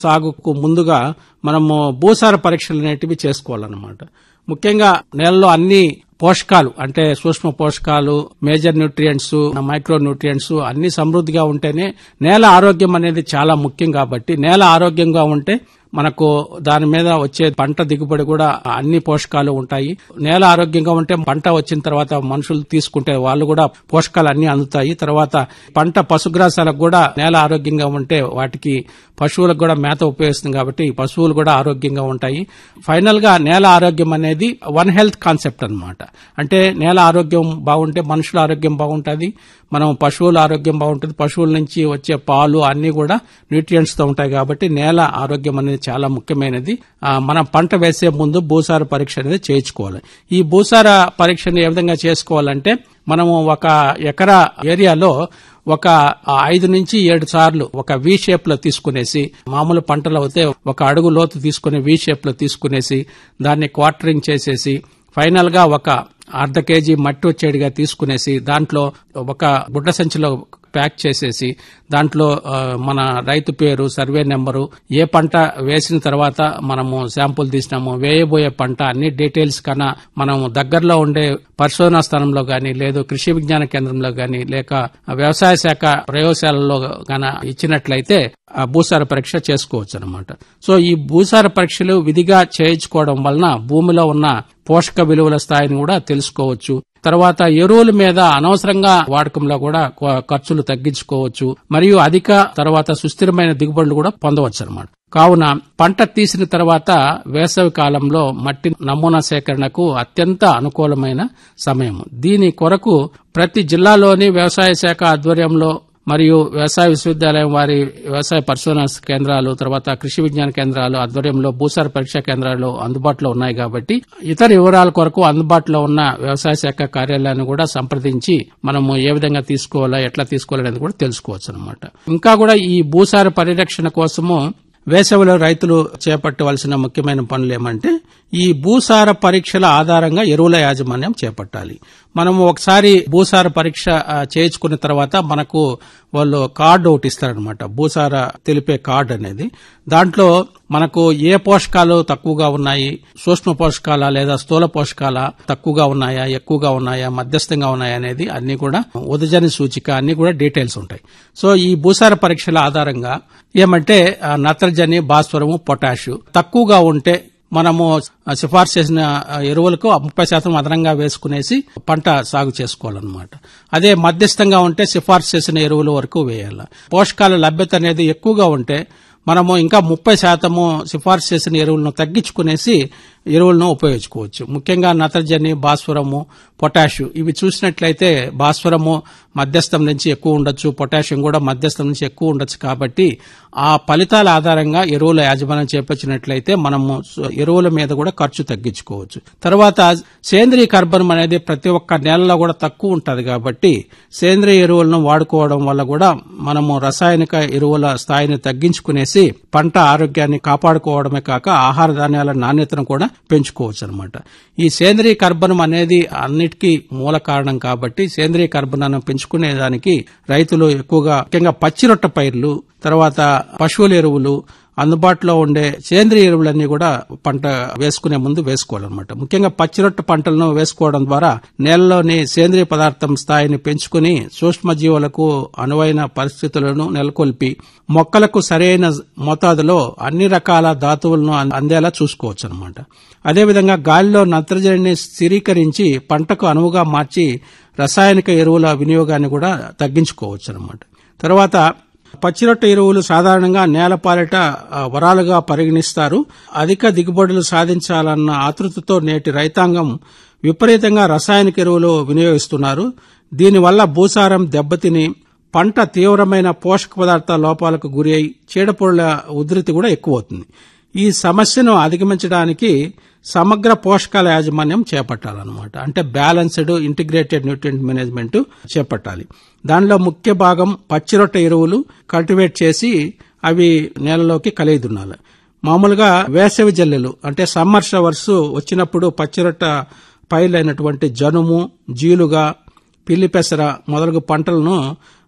సాగుకు ముందుగా మనము భూసార పరీక్షలు అనేటివి చేసుకోవాలన్నమాట ముఖ్యంగా నేలలో అన్ని పోషకాలు అంటే సూక్ష్మ పోషకాలు మేజర్ న్యూట్రియంట్స్ మైక్రో న్యూట్రియంట్స్ అన్ని సమృద్ధిగా ఉంటేనే నేల ఆరోగ్యం అనేది చాలా ముఖ్యం కాబట్టి నేల ఆరోగ్యంగా ఉంటే మనకు దాని మీద వచ్చే పంట దిగుబడి కూడా అన్ని పోషకాలు ఉంటాయి నేల ఆరోగ్యంగా ఉంటే పంట వచ్చిన తర్వాత మనుషులు తీసుకుంటే వాళ్ళు కూడా పోషకాలు అన్ని అందుతాయి తర్వాత పంట పశుగ్రాసాలకు కూడా నేల ఆరోగ్యంగా ఉంటే వాటికి పశువులకు కూడా మేత ఉపయోగిస్తుంది కాబట్టి పశువులు కూడా ఆరోగ్యంగా ఉంటాయి ఫైనల్ గా నేల ఆరోగ్యం అనేది వన్ హెల్త్ కాన్సెప్ట్ అన్నమాట అంటే నేల ఆరోగ్యం బాగుంటే మనుషుల ఆరోగ్యం బాగుంటుంది మనం పశువుల ఆరోగ్యం బాగుంటుంది పశువుల నుంచి వచ్చే పాలు అన్ని కూడా న్యూట్రియంట్స్ తో ఉంటాయి కాబట్టి నేల ఆరోగ్యం అనేది చాలా ముఖ్యమైనది ఆ, మనం పంట వేసే ముందు భూసార పరీక్ష అనేది చేయించుకోవాలి ఈ భూసార పరీక్షను ఏ విధంగా చేసుకోవాలంటే మనము ఒక ఎకరా ఏరియాలో ఒక ఐదు నుంచి ఏడు సార్లు ఒక వి షేప్ లో తీసుకునేసి మామూలు పంటలు అయితే ఒక అడుగు లోతు తీసుకుని వి షేప్ లో తీసుకునేసి దాన్ని క్వార్టరింగ్ చేసేసి ఫైనల్ గా ఒక అర్ధ కేజీ మట్టి వచ్చేడిగా తీసుకునేసి దాంట్లో ఒక గుడ్డ సంచిలో ప్యాక్ చేసేసి దాంట్లో ఆ, మన రైతు పేరు సర్వే నెంబరు ఏ పంట వేసిన తర్వాత మనము శాంపుల్ తీసినాము వేయబోయే పంట అన్ని డీటెయిల్స్ కన్నా మనము దగ్గరలో ఉండే పరిశోధనా స్థానంలో గాని లేదు కృషి విజ్ఞాన కేంద్రంలో గాని లేక వ్యవసాయ శాఖ ప్రయోగశాలలో గాన ఇచ్చినట్లయితే ఆ భూసార పరీక్ష చేసుకోవచ్చు అనమాట సో ఈ భూసార పరీక్షలు విధిగా చేయించుకోవడం వలన భూమిలో ఉన్న పోషక విలువల స్థాయిని కూడా తెలుసుకోవచ్చు తర్వాత ఎరువుల మీద అనవసరంగా వాడకంలో కూడా కొ- ఖర్చులు తగ్గించుకోవచ్చు మరియు అధిక తర్వాత సుస్థిరమైన దిగుబడులు కూడా పొందవచ్చు అనమాట కావున పంట తీసిన తర్వాత వేసవి కాలంలో మట్టి నమూనా సేకరణకు అత్యంత అనుకూలమైన సమయం దీని కొరకు ప్రతి జిల్లాలోని వ్యవసాయ శాఖ ఆధ్వర్యంలో మరియు వ్యవసాయ విశ్వవిద్యాలయం వారి వ్యవసాయ పరిశోధన కేంద్రాలు తర్వాత కృషి విజ్ఞాన కేంద్రాలు ఆధ్వర్యంలో భూసార పరీక్షా కేంద్రాలు అందుబాటులో ఉన్నాయి కాబట్టి ఇతర వివరాల కొరకు అందుబాటులో ఉన్న వ్యవసాయ శాఖ కార్యాలయాన్ని కూడా సంప్రదించి మనము ఏ విధంగా తీసుకోవాలా ఎట్లా తీసుకోవాలనేది కూడా తెలుసుకోవచ్చు అనమాట ఇంకా కూడా ఈ భూసార పరిరక్షణ కోసము వేసవిలో రైతులు చేపట్టవలసిన ముఖ్యమైన పనులు ఏమంటే ఈ భూసార పరీక్షల ఆధారంగా ఎరువుల యాజమాన్యం చేపట్టాలి మనము ఒకసారి భూసార పరీక్ష ఆ, చేయించుకున్న తర్వాత మనకు వాళ్ళు కార్డు ఒకటి ఇస్తారనమాట భూసార తెలిపే కార్డు అనేది దాంట్లో మనకు ఏ పోషకాలు తక్కువగా ఉన్నాయి సూక్ష్మ పోషకాల లేదా స్థూల పోషకాల తక్కువగా ఉన్నాయా ఎక్కువగా ఉన్నాయా మధ్యస్థంగా ఉన్నాయా అనేది అన్ని కూడా ఉదజని సూచిక అన్ని కూడా డీటెయిల్స్ ఉంటాయి సో ఈ భూసార పరీక్షల ఆధారంగా ఏమంటే ఆ, నత్రజని భాస్వరము పొటాషు తక్కువగా ఉంటే మనము సిఫార్సు చేసిన ఎరువులకు ముప్పై శాతం అదనంగా వేసుకునేసి పంట సాగు చేసుకోవాలన్నమాట అదే మధ్యస్థంగా ఉంటే సిఫార్సు చేసిన ఎరువుల వరకు వేయాలి పోషకాల లభ్యత అనేది ఎక్కువగా ఉంటే మనము ఇంకా ముప్పై శాతము సిఫార్సు చేసిన ఎరువులను తగ్గించుకునేసి ఎరువులను ఉపయోగించుకోవచ్చు ముఖ్యంగా నత్రజని భాస్వరము పొటాషియం ఇవి చూసినట్లయితే భాస్వరము మధ్యస్థం నుంచి ఎక్కువ ఉండొచ్చు పొటాషియం కూడా మధ్యస్థం నుంచి ఎక్కువ ఉండొచ్చు కాబట్టి ఆ ఫలితాల ఆధారంగా ఎరువుల యాజమాన్యం చేపట్టినట్లయితే మనము స- ఎరువుల మీద కూడా ఖర్చు తగ్గించుకోవచ్చు తర్వాత సేంద్రీయ కర్బనం అనేది ప్రతి ఒక్క నేలలో కూడా తక్కువ ఉంటది కాబట్టి సేంద్రియ ఎరువులను వాడుకోవడం వల్ల కూడా మనము రసాయనిక ఎరువుల స్థాయిని తగ్గించుకునేసి పంట ఆరోగ్యాన్ని కాపాడుకోవడమే కాక ఆహార ధాన్యాల నాణ్యతను కూడా పెంచుకోవచ్చు అనమాట ఈ సేంద్రియ కర్బనం అనేది అన్నిటికీ మూల కారణం కాబట్టి సేంద్రియ కర్బనాన్ని పెంచుకునే దానికి రైతులు ఎక్కువగా ముఖ్యంగా పచ్చిరొట్ట పైర్లు తర్వాత పశువుల ఎరువులు అందుబాటులో ఉండే సేంద్రియ ఎరువులన్నీ కూడా పంట వేసుకునే ముందు వేసుకోవాలన్నమాట ముఖ్యంగా పచ్చిరొట్ట పంటలను వేసుకోవడం ద్వారా నేలలోని సేంద్రియ పదార్థం స్థాయిని పెంచుకుని సూక్ష్మజీవులకు అనువైన పరిస్థితులను నెలకొల్పి మొక్కలకు సరైన మోతాదులో అన్ని రకాల ధాతువులను అం- అందేలా చూసుకోవచ్చు అనమాట అదేవిధంగా గాలిలో నత్రజనిని స్థిరీకరించి పంటకు అనువుగా మార్చి రసాయనిక ఎరువుల వినియోగాన్ని కూడా తగ్గించుకోవచ్చు అనమాట తర్వాత పచ్చిరొట్ట ఎరువులు సాధారణంగా నేలపాలిట ఆ, వరాలుగా పరిగణిస్తారు అధిక దిగుబడులు సాధించాలన్న ఆతృతతో నేటి రైతాంగం విపరీతంగా రసాయనిక ఎరువులు వినియోగిస్తున్నారు దీనివల్ల భూసారం దెబ్బతిని పంట తీవ్రమైన పోషక పదార్థ లోపాలకు గురి అయి చీడపురుల ఉధృతి కూడా ఎక్కువ అవుతుంది ఈ సమస్యను అధిగమించడానికి సమగ్ర పోషకాల యాజమాన్యం చేపట్టాలన్నమాట అంటే బ్యాలెన్స్డ్ ఇంటిగ్రేటెడ్ న్యూట్రియంట్ మేనేజ్మెంట్ చేపట్టాలి దానిలో ముఖ్య భాగం పచ్చిరొట్ట ఎరువులు కల్టివేట్ చేసి అవి నేలలోకి కలిగిదున్నాలి మామూలుగా వేసవి జల్లెలు అంటే సమ్మర్ షవర్స్ వచ్చినప్పుడు పచ్చిరొట్ట పైర్లైనటువంటి జనుము జీలుగా పిల్లి పెసర మొదలగు పంటలను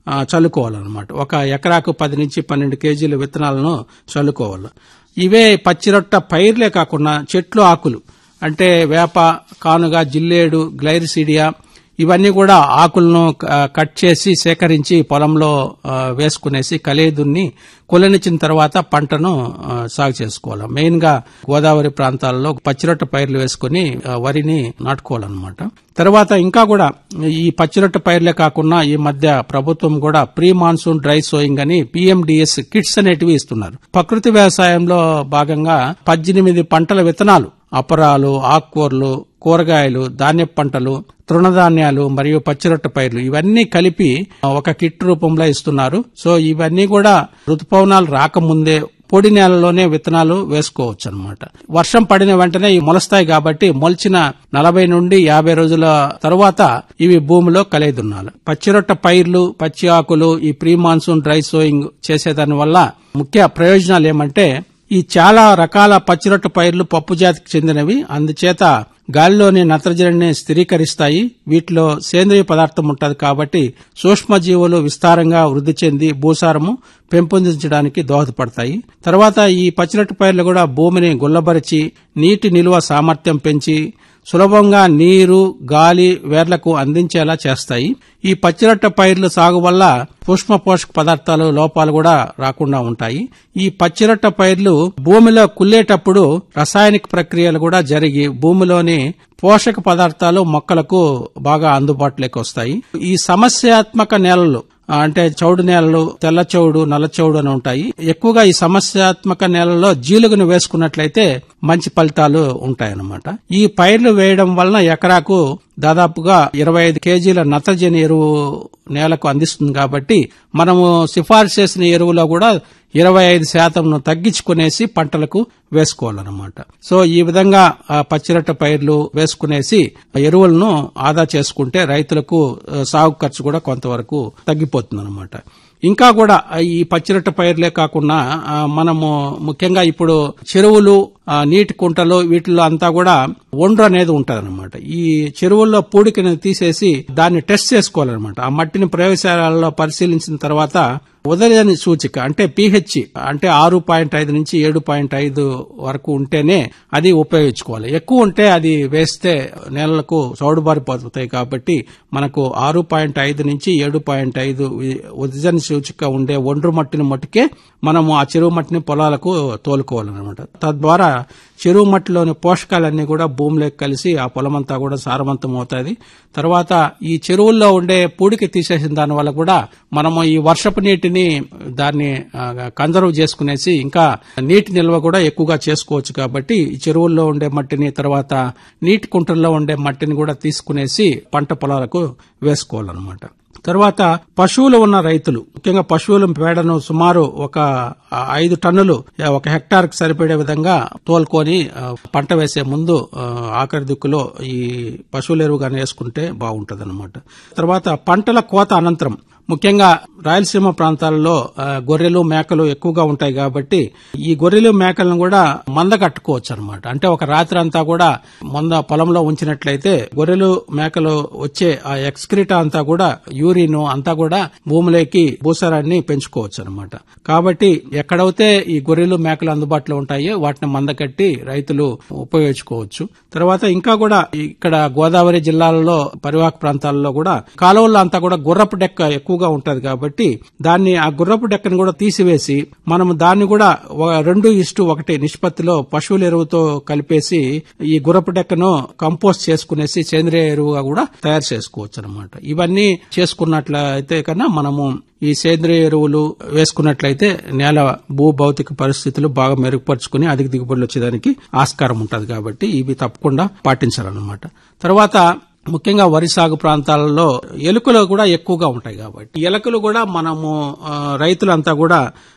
ఆ, చల్లుకోవాలన్నమాట ఒక ఎకరాకు పది నుంచి పన్నెండు కేజీల విత్తనాలను చల్లుకోవాలి ఇవే పచ్చిరొట్ట పైర్లే కాకుండా చెట్లు ఆకులు అంటే వేప కానుగ జిల్లేడు గ్లైరిసిడియా ఇవన్నీ కూడా ఆకులను ఆ, కట్ చేసి సేకరించి పొలంలో ఆ, వేసుకునేసి కలేదున్ని కొలనిచ్చిన తర్వాత పంటను ఆ, సాగు చేసుకోవాలి మెయిన్ గా గోదావరి ప్రాంతాల్లో పచ్చిరొట్ట పైర్లు వేసుకుని ఆ, వరిని నాటుకోవాలన్నమాట తర్వాత ఇంకా కూడా ఈ పచ్చిరొట్ట పైర్లే కాకుండా ఈ మధ్య ప్రభుత్వం కూడా ప్రీ మాన్సూన్ డ్రై సోయింగ్ అని పిఎండిఎస్ కిట్స్ అనేటివి ఇస్తున్నారు ప్రకృతి వ్యవసాయంలో భాగంగా పద్దెనిమిది పంటల విత్తనాలు అపరాలు ఆకుకూరలు కూరగాయలు ధాన్య పంటలు తృణధాన్యాలు మరియు పచ్చిరొట్ట పైర్లు ఇవన్నీ కలిపి ఒక కిట్ రూపంలో ఇస్తున్నారు సో ఇవన్నీ కూడా ఋతుపవనాలు రాకముందే పొడి నేలలోనే విత్తనాలు వేసుకోవచ్చు అనమాట వర్షం పడిన వెంటనే ఇవి మొలస్తాయి కాబట్టి మొలిచిన నలభై నుండి యాభై రోజుల తరువాత ఇవి భూమిలో కలేదున్నాలు పచ్చిరొట్ట పైర్లు పచ్చి ఆకులు ఈ ప్రీ మాన్సూన్ డ్రై సోయింగ్ చేసేదాని వల్ల ముఖ్య ప్రయోజనాలు ఏమంటే ఈ చాలా రకాల పచ్చిరొట్ట పైర్లు పప్పు జాతికి చెందినవి అందుచేత గాలిలోని నత్రజనిని స్థిరీకరిస్తాయి వీటిలో సేంద్రియ పదార్థం ఉంటది కాబట్టి సూక్ష్మజీవులు విస్తారంగా వృద్ధి చెంది భూసారము పెంపొందించడానికి దోహదపడతాయి తర్వాత ఈ పచ్చిరొట్ట పైర్లు కూడా భూమిని గుల్లబరిచి నీటి నిల్వ సామర్థ్యం పెంచి సులభంగా నీరు గాలి వేర్లకు అందించేలా చేస్తాయి ఈ పచ్చిరొట్ట పైర్లు సాగు వల్ల సూక్ష్మ పోషక పదార్థాలు లోపాలు కూడా రాకుండా ఉంటాయి ఈ పచ్చిరొట్ట పైర్లు భూమిలో కుళ్ళేటప్పుడు రసాయనిక ప్రక్రియలు కూడా జరిగి భూమిలోని పోషక పదార్థాలు మొక్కలకు బాగా అందుబాటులోకి వస్తాయి ఈ సమస్యాత్మక నేలలు ఆ, అంటే చౌడు నేలలు తెల్ల చౌడు నల్ల చౌడు అని ఉంటాయి ఎక్కువగా ఈ సమస్యాత్మక నేలలో జీలుగును వేసుకున్నట్లయితే మంచి ఫలితాలు ఉంటాయన్నమాట ఈ పైర్లు వేయడం వలన ఎకరాకు దాదాపుగా ఇరవై ఐదు కేజీల నత్రజని ఎరువు నేలకు అందిస్తుంది కాబట్టి మనము సిఫార్సు చేసిన ఎరువులో కూడా ఇరవై ఐదు శాతంను తగ్గించుకునేసి పంటలకు వేసుకోవాలన్నమాట సో ఈ విధంగా ఆ పచ్చిరొట్ట పైర్లు వేసుకునేసి ఎరువులను ఆదా చేసుకుంటే రైతులకు ఆ, సాగు ఖర్చు కూడా కొంతవరకు తగ్గిపోతుంది ఇంకా కూడా ఈ పచ్చిరొట్ట పైర్లే కాకుండా ఆ, మనము ముఖ్యంగా ఇప్పుడు చెరువులు ఆ, నీటి కుంటలు వీటిలో అంతా కూడా ఒండ్రు అనేది ఉంటదన్నమాట ఈ చెరువుల్లో పూడికని తీసేసి దాన్ని టెస్ట్ చేసుకోవాలన్నమాట ఆ మట్టిని ప్రయోగశాలలో పరిశీలించిన తర్వాత ఉదయని సూచిక అంటే పిహెచ్ అంటే ఆరు పాయింట్ ఐదు నుంచి ఏడు పాయింట్ ఐదు వరకు ఉంటేనే అది ఉపయోగించుకోవాలి ఎక్కువ ఉంటే అది వేస్తే నేలలకు చౌడుబారిపోతాయి కాబట్టి మనకు ఆరు పాయింట్ ఐదు నుంచి ఏడు పాయింట్ ఐదు ఉదజన సూచిక ఉండే ఒండ్రు మట్టిని మట్టుకే మనము ఆ చెరువు మట్టిని పొలాలకు తోలుకోవాలన్నమాట తద్వారా చెరువు మట్టిలోని పోషకాలన్నీ కూడా భూమిలోకి కలిసి ఆ పొలమంతా కూడా సారవంతం అవుతుంది తర్వాత ఈ చెరువుల్లో ఉండే పూడికి తీసేసిన దాని వల్ల కూడా మనము ఈ వర్షపు నీటిని దాన్ని కన్జర్వ్ చేసుకునేసి ఇంకా నీటి నిల్వ కూడా ఎక్కువగా చేసుకోవచ్చు కాబట్టి ఈ చెరువుల్లో ఉండే మట్టిని తర్వాత నీటి కుంటల్లో ఉండే మట్టిని కూడా తీసుకునేసి పంట పొలాలకు వేసుకోవాలన్నమాట తర్వాత పశువులు ఉన్న రైతులు ముఖ్యంగా పశువుల పేడను సుమారు ఒక ఆ, ఐదు టన్నులు ఆ, ఒక హెక్టార్ కు సరిపడే విధంగా తోలుకొని ఆ, పంట వేసే ముందు ఆ, ఆఖరి దిక్కులో ఈ పశువుల ఎరువు కానీ వేసుకుంటే బాగుంటది తర్వాత పంటల కోత అనంతరం ముఖ్యంగా రాయలసీమ ప్రాంతాల్లో ఆ, గొర్రెలు మేకలు ఎక్కువగా ఉంటాయి కాబట్టి ఈ గొర్రెలు మేకలను కూడా మంద కట్టుకోవచ్చు అనమాట అంటే ఒక రాత్రి అంతా కూడా మంద పొలంలో ఉంచినట్లయితే గొర్రెలు మేకలు వచ్చే ఆ ఎక్స్క్రిటా అంతా కూడా యూరిన్ అంతా కూడా భూమిలోకి భూసారాన్ని పెంచుకోవచ్చు అనమాట కాబట్టి ఎక్కడైతే ఈ గొర్రెలు మేకలు అందుబాటులో ఉంటాయో వాటిని మంద కట్టి రైతులు ఉపయోగించుకోవచ్చు తర్వాత ఇంకా కూడా ఇక్కడ గోదావరి జిల్లాలలో పరివాహక ప్రాంతాల్లో కూడా కాలువల్లో అంతా కూడా గుర్రపు డెక్క ఎక్కువగా ఉంటది కాబట్టి దాన్ని ఆ గుర్రపు డెక్కను కూడా తీసివేసి మనం దాన్ని కూడా ఒక రెండు ఇష్టు ఒకటి నిష్పత్తిలో పశువుల ఎరువుతో కలిపేసి ఈ గుర్రపు డెక్కను కంపోస్ట్ చేసుకునేసి సేంద్రియ ఎరువుగా కూడా తయారు చేసుకోవచ్చు అనమాట ఇవన్నీ చేసుకున్నట్లయితే కన్నా మనము ఈ సేంద్రియ ఎరువులు వేసుకున్నట్లయితే నేల భూ భౌతిక పరిస్థితులు బాగా మెరుగుపరుచుకుని అధిక దిగుబడులు వచ్చేదానికి ఆస్కారం ఉంటది కాబట్టి ఇవి తప్పకుండా పాటించాలన్నమాట తర్వాత ముఖ్యంగా వరి సాగు ప్రాంతాలలో ఎలుకలు కూడా ఎక్కువగా ఉంటాయి కాబట్టి ఎలుకలు కూడా మనము ఆ, రైతులంతా కూడా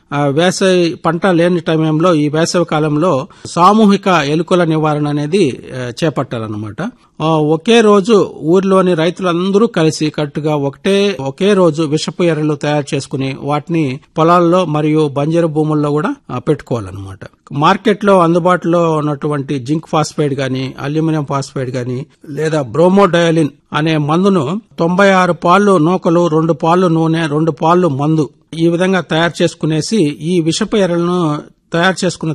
ఆ, వేసవి పంట లేని సమయంలో ఈ వేసవి కాలంలో సామూహిక ఎలుకల నివారణ అనేది ఆ, చేపట్టాలన్నమాట ఆ, ఒకే రోజు ఊర్లోని రైతులందరూ కలిసి కట్టుగా ఒకటే ఒకే రోజు విషపు ఎర్రలు తయారు చేసుకుని వాటిని పొలాల్లో మరియు బంజరు భూముల్లో కూడా ఆ, పెట్టుకోవాలన్నమాట మార్కెట్ లో అందుబాటులో ఉన్నటువంటి జింక్ ఫాస్ఫైడ్ గాని అల్యూమినియం ఫాస్ఫైడ్ గాని లేదా బ్రోమోడయలిన్ అనే మందును తొంభై ఆరు పాళ్ళు నూకలు రెండు పాళ్ళు నూనె రెండు పాళ్ళు మందు ఈ విధంగా తయారు చేసుకునేసి ఈ విషపు ఎర్రలను తయారు చేసుకున్న